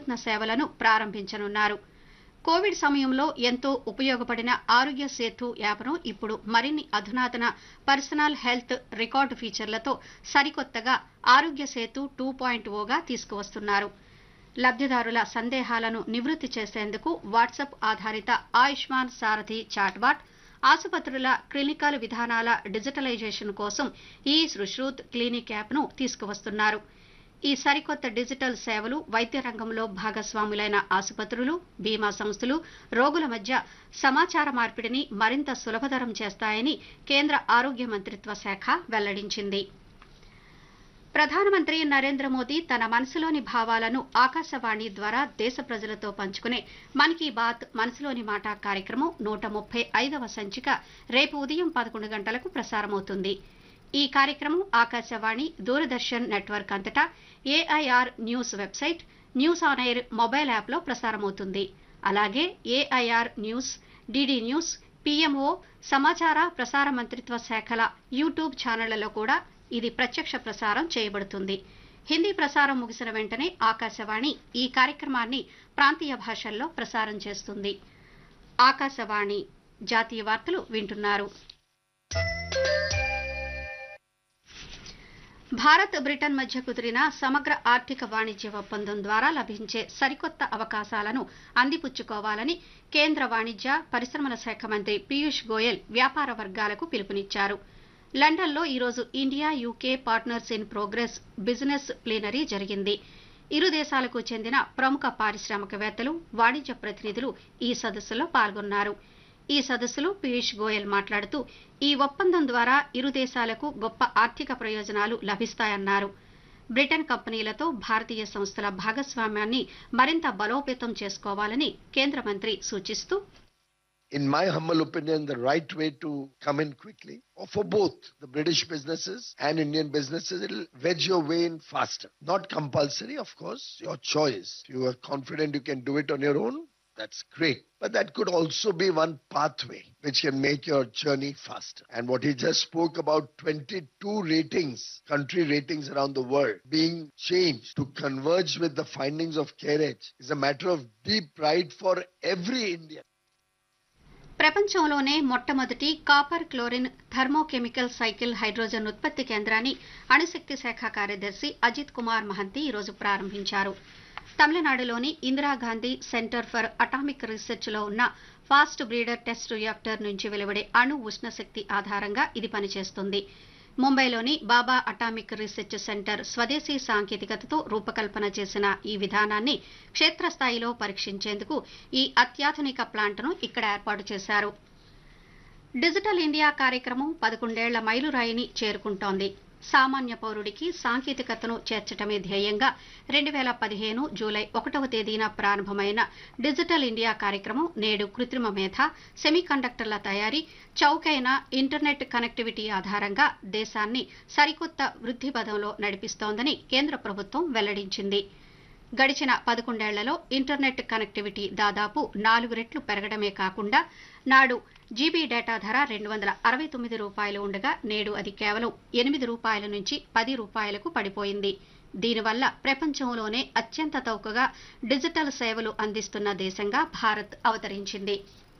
వినూత్న సేవలను ప్రారంభించనున్నారు కోవిడ్ సమయంలో ఎంతో ఉపయోగపడిన ఆరోగ్య సేతు యాప్ను ఇప్పుడు మరిన్ని అధునాతన పర్సనల్ హెల్త్ రికార్డు ఫీచర్లతో సరికొత్తగా ఆరోగ్య సేతు టూ పాయింట్ ఓగా తీసుకువస్తున్నారు లబ్ధిదారుల సందేహాలను నివృత్తి చేసేందుకు వాట్సాప్ ఆధారిత ఆయుష్మాన్ సారథి చాట్బాట్ ఆసుపత్రుల క్లినికల్ విధానాల డిజిటలైజేషన్ కోసం ఈ సుశ్రూత్ క్లినిక్ యాప్ను తీసుకువస్తున్నారు ఈ సరికొత్త డిజిటల్ సేవలు వైద్య రంగంలో భాగస్వాములైన ఆసుపత్రులు బీమా సంస్థలు రోగుల మధ్య సమాచార మార్పిడిని మరింత సులభతరం చేస్తాయని కేంద్ర ఆరోగ్య మంత్రిత్వ శాఖ వెల్లడించింది ప్రధానమంత్రి నరేంద్ర మోదీ తన మనసులోని భావాలను ఆకాశవాణి ద్వారా దేశ ప్రజలతో పంచుకునే మన్ కీ బాత్ మనసులోని మాట కార్యక్రమం నూట ముప్పై ఐదవ సంచిక రేపు ఉదయం పదకొండు గంటలకు ప్రసారమవుతుంది ఈ కార్యక్రమం ఆకాశవాణి దూరదర్శన్ నెట్వర్క్ అంతటా AIR news website news on air mobile యాప్లో ప్రసారమవుతుంది అలాగే AIR news DD news PMO సమాచార ప్రసార మంత్రిత్వ శాఖల యూట్యూబ్ ఛానళ్లలో కూడా ఇది ప్రత్యక్ష ప్రసారం చేయబడుతుంది హిందీ ప్రసారం ముగిసిన వెంటనే ఆకాశవాణి ఈ కార్యక్రమాన్ని ప్రాంతీయ భాషల్లో ప్రసారం చేస్తుంది ఆకాశవాణి జాతీయ వార్తలు వింటున్నారు భారత్ బ్రిటన్ మధ్య కుదిరిన సమగ్ర ఆర్థిక వాణిజ్య ఒప్పందం ద్వారా లభించే సరికొత్త అవకాశాలను అందిపుచ్చుకోవాలని కేంద్ర వాణిజ్య పరిశ్రమల శాఖ మంత్రి పీయూష్ గోయల్ వ్యాపార వర్గాలకు పిలుపునిచ్చారు లండన్లో ఈరోజు India UK partners in progress business plenary జరిగింది ఇరు దేశాలకు చెందిన ప్రముఖ పారిశ్రామికవేత్తలు వాణిజ్య ప్రతినిధులు ఈ సదస్సులో పాల్గొన్నారు ఈ సదస్సులో పీయూష్ గోయల్ మాట్లాడుతూ ఈ ఒప్పందం ద్వారా ఇరు దేశాలకు గొప్ప ఆర్థిక ప్రయోజనాలు లభిస్తాయన్నారు బ్రిటన్ కంపెనీలతో భారతీయ సంస్థల భాగస్వామ్యాన్ని మరింత బలోపేతం చేసుకోవాలని కేంద్ర మంత్రి సూచిస్తూ in my humble opinion, the right way to come in quickly, or for both the British businesses and Indian businesses, it'll wedge your way in faster. Not compulsory, of course, your choice. If you are confident you can do it on your own, that's great. But that could also be one pathway which can make your journey faster. And what he just spoke about 22 ratings, country ratings around the world being changed to converge with the findings of CAREG is a matter of deep pride for every Indian. ప్రపంచంలోనే మొట్టమొదటి copper chlorine thermochemical cycle hydrogen ఉత్పత్తి కేంద్రాన్ని అణుశక్తి శాఖ కార్యదర్శి అజిత్ కుమార్ మహంతి ఈరోజు ప్రారంభించారు తమిళనాడులోని Indira Gandhi centre for atomic research లో ఉన్న ఫాస్ట్ బ్రీడర్ టెస్ట్ రియాక్టర్ నుంచి వెలువడే అణు ఉష్ణశక్తి ఆధారంగా ఇది పనిచేస్తుంది ముంబైలోని బాబా అటామిక్ రీసెర్చ్ సెంటర్ స్వదేశీ సాంకేతికతతో రూపకల్పన చేసిన ఈ విధానాన్ని క్షేత్రస్థాయిలో పరీక్షించేందుకు ఈ అత్యాధునిక ప్లాంట్ను ఇక్కడ ఏర్పాటు చేశారు డిజిటల్ ఇండియా కార్యక్రమం పదకొండేళ్ల మైలురాయిని చేరుకుంటోంది సామాన్య పౌరుడికి సాంకేతికతను చేర్చటమే ధ్యేయంగా రెండు వేల పదిహేను జూలై ఒకటవ తేదీన ప్రారంభమైన డిజిటల్ ఇండియా కార్యక్రమం నేడు కృత్రిమ మేధ సెమీకండక్టర్ల తయారీ చౌకైన ఇంటర్నెట్ కనెక్టివిటీ ఆధారంగా దేశాన్ని సరికొత్త వృద్ధి పదంలో నడిపిస్తోందని కేంద్ర ప్రభుత్వం వెల్లడించింది గడిచిన పదకొండేళ్లలో ఇంటర్నెట్ కనెక్టివిటీ దాదాపు నాలుగు రెట్లు పెరగడమే కాకుండా నాడు జీబీ డేటా ధర రెండు వందల అరవై తొమ్మిది రూపాయలు ఉండగా నేడు అది కేవలం ఎనిమిది రూపాయల నుంచి పది రూపాయలకు పడిపోయింది దీనివల్ల ప్రపంచంలోనే అత్యంత చౌకగా డిజిటల్ సేవలు అందిస్తున్న దేశంగా భారత్ అవతరించింది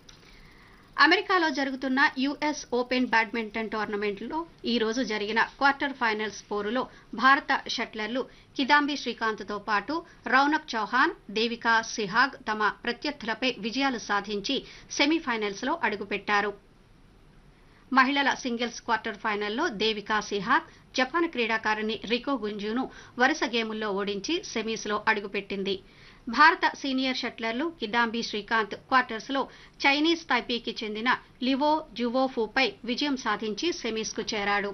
అమెరికాలో జరుగుతున్న యుఎస్ ఓపెన్ బ్యాడ్మింటన్ టోర్నమెంట్లో ఈ రోజు జరిగిన క్వార్టర్ ఫైనల్స్ పోరులో భారత షట్లర్లు కిదాంబి శ్రీకాంత్తో పాటు రౌనక్ చౌహాన్ దేవికా సిహాగ్ తమ ప్రత్యర్థులపై విజయాలు సాధించి సెమీఫైనల్స్లో అడుగుపెట్టారు మహిళల సింగిల్స్ క్వార్టర్ ఫైనల్లో దేవికా సిహాగ్ జపాన్ క్రీడాకారిణి రికో గుంజును వరుస గేముల్లో ఓడించి సెమీస్లో అడుగుపెట్టింది భారత సీనియర్ షట్లర్లు కిదాంబి శ్రీకాంత్ క్వార్టర్స్ లో చైనీస్ తైపీకి చెందిన లివో జువోఫుపై విజయం సాధించి సెమీస్కు చేరాడు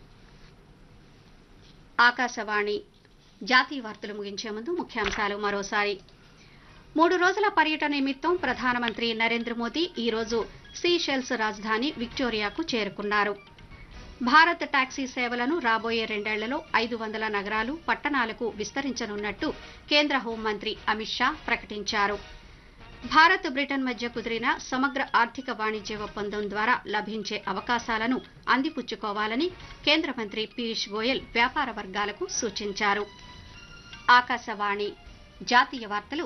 ఆకాశవాణి జాతీయ వార్తలు ముగించే ముందు ముఖ్యాంశాలు మరోసారి మూడు రోజుల పర్యటన నిమిత్తం ప్రధానమంత్రి నరేంద్ర మోదీ ఈ రోజు సీషెల్స్ రాజధాని విక్టోరియాకు చేరుకున్నారు భారత్ టాక్సీ సేవలను రాబోయే రెండేళ్లలో ఐదు వందల నగరాలు పట్టణాలకు విస్తరించనున్నట్టు కేంద్ర హోంమంత్రి అమిత్ షా ప్రకటించారు భారత్ బ్రిటన్ మధ్య కుదిరిన సమగ్ర ఆర్థిక వాణిజ్య ఒప్పందం ద్వారా లభించే అవకాశాలను అందిపుచ్చుకోవాలని కేంద్ర మంత్రి పీయూష్ గోయల్ వ్యాపార వర్గాలకు సూచించారు ఆకాశవాణి జాతీయ వార్తలు